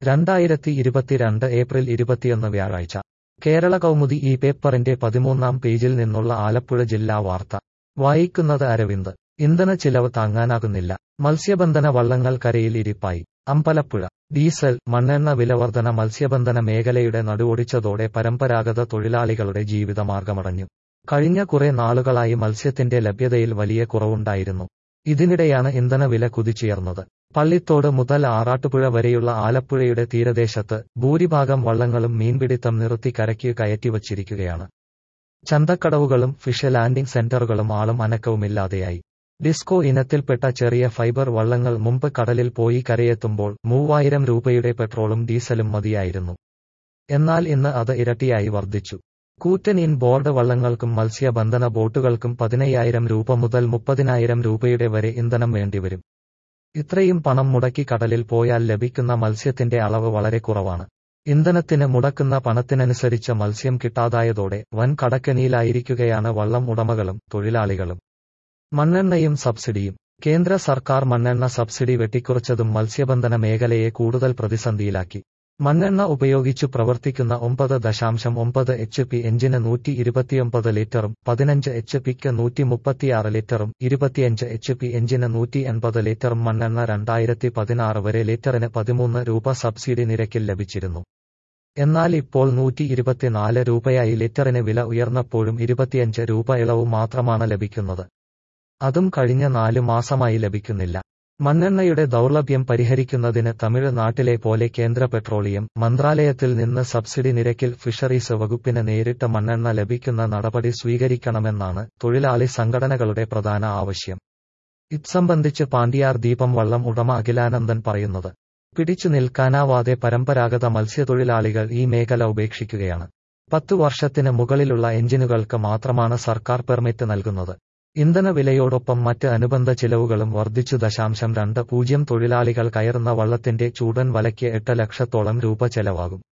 രണ്ടായിരത്തി ഇരുപത്തിരണ്ട് ഏപ്രിൽ ഇരുപത്തിയൊന്ന് വ്യാഴാഴ്ച കേരള കൗമുദി ഈ പേപ്പറിന്റെ പതിമൂന്നാം പേജിൽ നിന്നുള്ള ആലപ്പുഴ ജില്ലാ വാർത്ത വായിക്കുന്നത് അരവിന്ദ് ഇന്ധന ചിലവ് താങ്ങാനാകുന്നില്ല മത്സ്യബന്ധന വള്ളങ്ങൾ കരയിൽ ഇരിപ്പായി അമ്പലപ്പുഴ ഡീസൽ മണ്ണെണ്ണ വിലവർധന മത്സ്യബന്ധന മേഖലയുടെ നടുവൊടിച്ചതോടെ പരമ്പരാഗത തൊഴിലാളികളുടെ ജീവിതമാർഗമടഞ്ഞു കഴിഞ്ഞ കുറെ നാളുകളായി മത്സ്യത്തിന്റെ ലഭ്യതയിൽ വലിയ കുറവുണ്ടായിരുന്നു ഇതിനിടെയാണ് ഇന്ധനവില കുതിച്ചുയർന്നത് പള്ളിത്തോട് മുതൽ ആറാട്ടുപുഴ വരെയുള്ള ആലപ്പുഴയുടെ തീരദേശത്ത് ഭൂരിഭാഗം വള്ളങ്ങളും മീൻപിടിത്തം നിർത്തി കരയ്ക്ക് കയറ്റിവച്ചിരിക്കുകയാണ് ചന്തക്കടവുകളും ഫിഷ് ലാൻഡിംഗ് സെന്ററുകളും ആളും അനക്കവുമില്ലാതെയായി ഡിസ്കോ ഇനത്തിൽപ്പെട്ട ചെറിയ ഫൈബർ വള്ളങ്ങൾ മുമ്പ് കടലിൽ പോയി കരയെത്തുമ്പോൾ മൂവായിരം രൂപയുടെ പെട്രോളും ഡീസലും മതിയായിരുന്നു എന്നാൽ ഇന്ന് അത് ഇരട്ടിയായി വർദ്ധിച്ചു കൂറ്റൻ ഇൻ ബോർഡ് വള്ളങ്ങൾക്കും മത്സ്യബന്ധന ബോട്ടുകൾക്കും പതിനയ്യായിരം രൂപ മുതൽ മുപ്പതിനായിരം രൂപയുടെ വരെ ഇന്ധനം വേണ്ടിവരും ഇത്രയും പണം മുടക്കി കടലിൽ പോയാൽ ലഭിക്കുന്ന മത്സ്യത്തിന്റെ അളവ് വളരെ കുറവാണ് ഇന്ധനത്തിന് മുടക്കുന്ന പണത്തിനനുസരിച്ച് മത്സ്യം കിട്ടാതായതോടെ വൻ കടക്കണിയിലായിരിക്കുകയാണ് വള്ളം ഉടമകളും തൊഴിലാളികളും മണ്ണെണ്ണയും സബ്സിഡിയും കേന്ദ്ര സർക്കാർ മണ്ണെണ്ണ സബ്സിഡി വെട്ടിക്കുറച്ചതും മത്സ്യബന്ധന മേഖലയെ കൂടുതൽ പ്രതിസന്ധിയിലാക്കി മണ്ണെണ്ണ ഉപയോഗിച്ചു പ്രവർത്തിക്കുന്ന ഒമ്പത് ദശാംശം ഒമ്പത് എച്ച് പി എഞ്ചിന് നൂറ്റി ഇരുപത്തിയൊമ്പത് ലിറ്ററും പതിനഞ്ച് എച്ച് പിക്ക് നൂറ്റി മുപ്പത്തിയാറ് ലിറ്ററും ഇരുപത്തിയഞ്ച് എച്ച് പി എഞ്ചിന് നൂറ്റി എൺപത് ലിറ്ററും മണ്ണെണ്ണ രണ്ടായിരത്തി പതിനാറ് വരെ ലിറ്ററിന് പതിമൂന്ന് രൂപ സബ്സിഡി നിരക്കിൽ ലഭിച്ചിരുന്നു എന്നാൽ ഇപ്പോൾ നൂറ്റി ഇരുപത്തിനാല് രൂപയായി ലിറ്ററിന് വില ഉയർന്നപ്പോഴും ഇരുപത്തിയഞ്ച് രൂപ ഇളവ് മാത്രമാണ് ലഭിക്കുന്നത് അതും കഴിഞ്ഞ നാലു മാസമായി ലഭിക്കുന്നില്ല മണ്ണെണ്ണയുടെ ദൗർലഭ്യം പരിഹരിക്കുന്നതിന് തമിഴ്നാട്ടിലെ പോലെ കേന്ദ്ര പെട്രോളിയം മന്ത്രാലയത്തിൽ നിന്ന് സബ്സിഡി നിരക്കിൽ ഫിഷറീസ് വകുപ്പിന് നേരിട്ട് മണ്ണെണ്ണ ലഭിക്കുന്ന നടപടി സ്വീകരിക്കണമെന്നാണ് തൊഴിലാളി സംഘടനകളുടെ പ്രധാന ആവശ്യം ഇത്സംബന്ധിച്ച് പാണ്ടിയാർ ദീപം വള്ളം ഉടമ അഖിലാനന്ദൻ പറയുന്നത് പിടിച്ചു നിൽക്കാനാവാതെ പരമ്പരാഗത മത്സ്യത്തൊഴിലാളികൾ ഈ മേഖല ഉപേക്ഷിക്കുകയാണ് പത്തു വർഷത്തിന് മുകളിലുള്ള എഞ്ചിനുകൾക്ക് മാത്രമാണ് സർക്കാർ പെർമിറ്റ് നൽകുന്നത് ഇന്ധന വിലയോടൊപ്പം മറ്റ് അനുബന്ധ ചിലവുകളും വർദ്ധിച്ചു ദശാംശം രണ്ട് പൂജ്യം തൊഴിലാളികൾ കയറുന്ന വള്ളത്തിന്റെ ചൂടൻ വലയ്ക്ക് എട്ട് ലക്ഷത്തോളം രൂപ ചെലവാകും